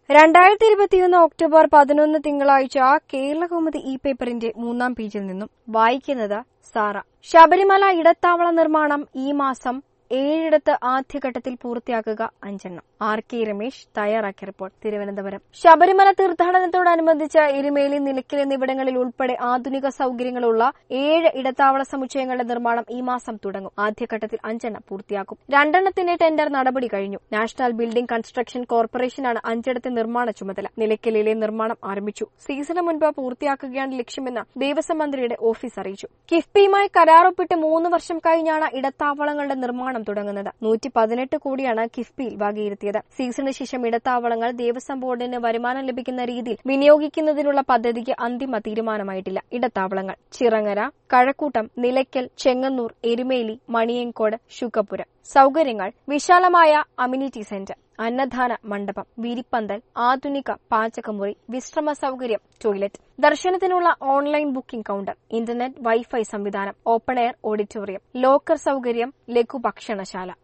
രണ്ടായിരത്തി ഇരുപത്തിയൊന്ന് ഒക്ടോബർ പതിനൊന്ന് തിങ്കളാഴ്ച കേരളകൗമുദി ഇ പേപ്പറിന്റെ മൂന്നാം പേജിൽ നിന്നും വായിക്കുന്നത് സാറ ശബരിമല ഇടത്താവള നിർമ്മാണം ഈ മാസം ഏഴിടത്ത് ആദ്യഘട്ടത്തിൽ പൂർത്തിയാക്കുക അഞ്ചെണ്ണം ആർ കെ രമേശ് തയ്യാറാക്കിയ റിപ്പോർട്ട് തിരുവനന്തപുരം ശബരിമല തീർത്ഥാടനത്തോടനുബന്ധിച്ച് എരുമേലി നിലയ്ക്കൽ എന്നിവിടങ്ങളിൽ ഉൾപ്പെടെ ആധുനിക സൌകര്യങ്ങളുള്ള ഏഴ് ഇടത്താവള സമുച്ചയങ്ങളുടെ നിർമ്മാണം ഈ മാസം തുടങ്ങും ആദ്യഘട്ടത്തിൽ അഞ്ചെണ്ണം പൂർത്തിയാക്കും രണ്ടെണ്ണത്തിന്റെ ടെൻഡർ നടപടി കഴിഞ്ഞു നാഷണൽ ബിൽഡിംഗ് കൺസ്ട്രക്ഷൻ കോർപ്പറേഷനാണ് അഞ്ചിടത്തെ നിർമ്മാണ ചുമതല നിലയ്ക്കലിലെ നിർമ്മാണം ആരംഭിച്ചു സീസണ് മുൻപ് പൂർത്തിയാക്കുകയാണ് ലക്ഷ്യമെന്ന് ദേവസ്വം മന്ത്രിയുടെ ഓഫീസ് അറിയിച്ചു കിഫ്ബിയുമായി കരാറൊപ്പിട്ട് മൂന്ന് വർഷം കഴിഞ്ഞാണ് ഇടത്താവളങ്ങളുടെ നിർമ്മാണം തുടങ്ങുന്നത് നൂറ്റി പതിനെട്ട് കോടിയാണ് കിഫ്ബിയിൽ വകയിരുത്തിയത് സീസണിന് ശേഷം ഇടത്താവളങ്ങൾ ദേവസ്വം ബോർഡിന് വരുമാനം ലഭിക്കുന്ന രീതിയിൽ വിനിയോഗിക്കുന്നതിനുള്ള പദ്ധതിക്ക് അന്തിമ തീരുമാനമായിട്ടില്ല ഇടത്താവളങ്ങൾ ചിറങ്ങര കഴക്കൂട്ടം നിലയ്ക്കൽ ചെങ്ങന്നൂർ എരുമേലി മണിയങ്കോട് ശുക്കപുരം സൌകര്യങ്ങൾ വിശാലമായ അമ്യൂണിറ്റി സെന്റർ അന്നദാന മണ്ഡപം വിരിപ്പന്തൽ ആധുനിക പാചകമുറി വിശ്രമ സൌകര്യം ടോയ്ലറ്റ് ദർശനത്തിനുള്ള online booking counter internet WiFi സംവിധാനം ഓപ്പൺ എയർ ഓഡിറ്റോറിയം ലോക്കർ സൌകര്യം ലഘുഭക്ഷണശാല